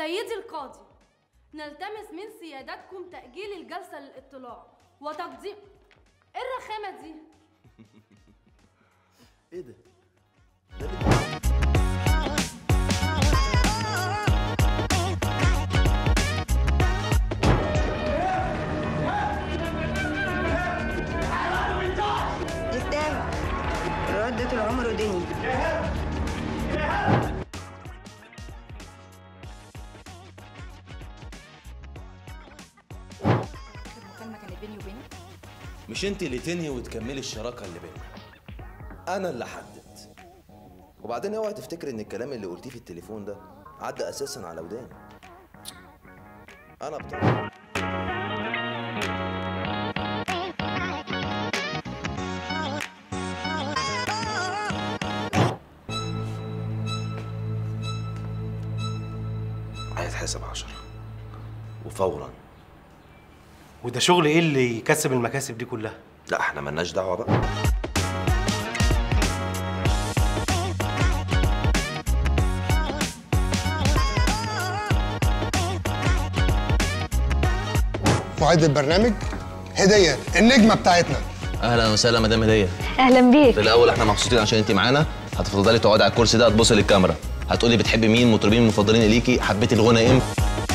سيدي القاضي نلتمس من سيادتكم تأجيل الجلسة للاطلاع وتقديم ايه الرخامة دي؟ ايه ده؟ يستاهل ردة العمر ودني المكالمة كانت بيني وبينك مش انت اللي تنهي وتكملي الشراكه اللي بيننا انا اللي حدد وبعدين اوعي تفتكر ان الكلام اللي قلتيه في التليفون ده عدى اساسا على وداني انا بطبعي هيتحسب عشرة وفورا وده شغل ايه اللي يكسب المكاسب دي كلها لا احنا ملناش دعوه بقى معد البرنامج هديه النجمه بتاعتنا اهلا وسهلا مدام هديه اهلا بيك في الاول احنا مبسوطين عشان انت معانا هتفضلي تقعدي على الكرسي ده تبصي للكاميرا هتقولي بتحبي مين المطربين المفضلين ليكي حبيتي الغنى امتى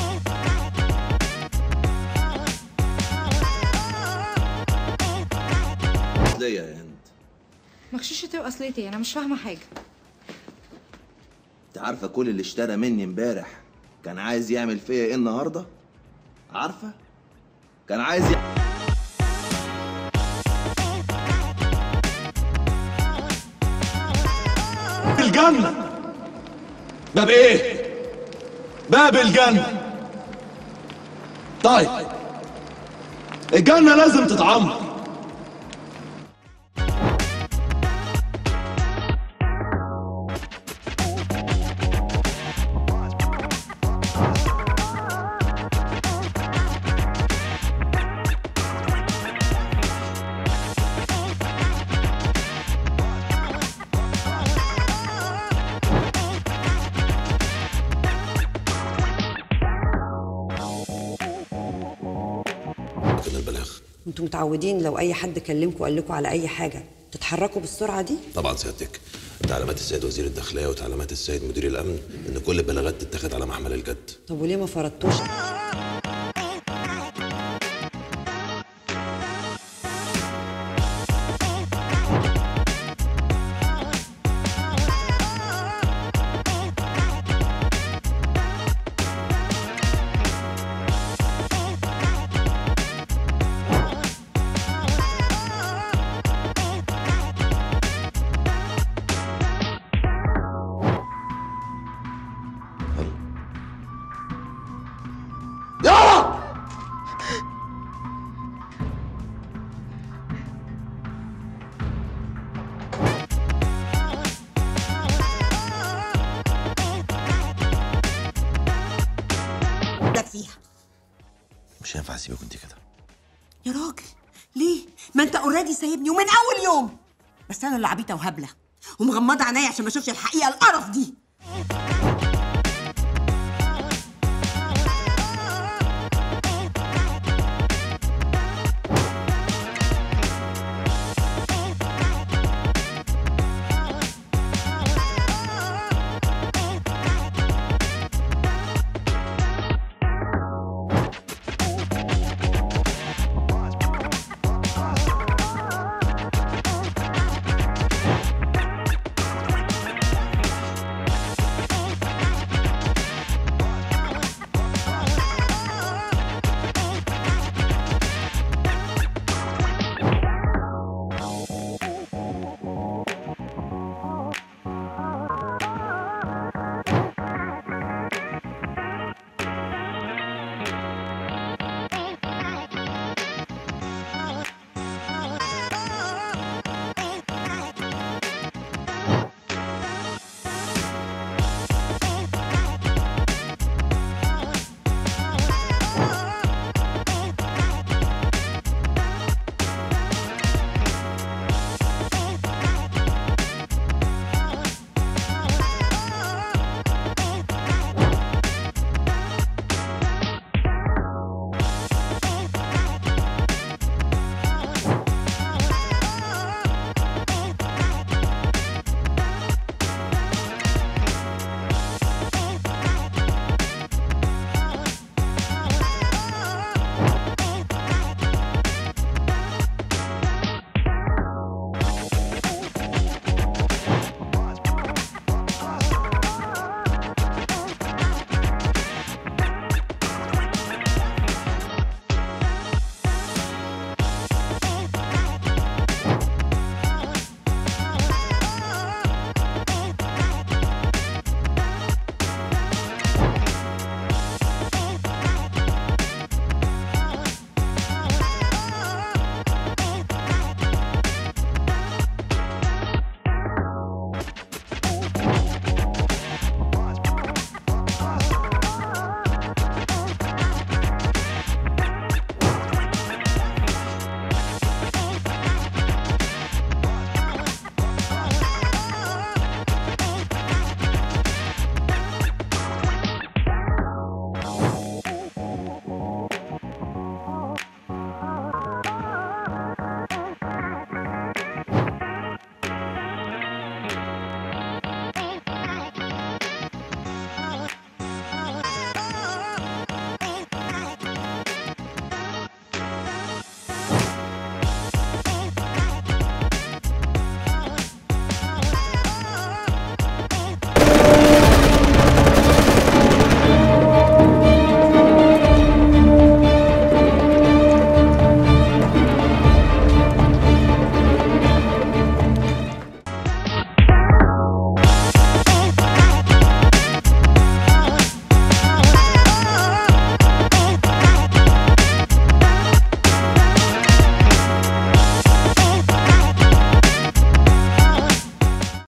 ليا يا هند مغشوشة واصلتي انا مش فاهمة حاجة انت عارفه كل اللي اشترى مني امبارح كان عايز يعمل فيا ايه النهارده عارفه كان عايز ي... الجنة باب ايه؟ باب الجنة طيب الجنة لازم تتعمر كده البلاغ انتوا متعودين لو اي حد كلمكم وقال لكم على اي حاجه تتحركوا بالسرعه دي طبعا سيادتك تعليمات السيد وزير الداخليه وتعليمات السيد مدير الامن ان كل البلاغات تتاخد على محمل الجد طب وليه ما فرضتوش لك فيها مش هينفع اسيبك انت كده يا راجل ليه ما انت اوريدي سايبني ومن اول يوم بس انا اللي عبيطه وهبله ومغمضه عينيا عشان ما اشوفش الحقيقه القرف دي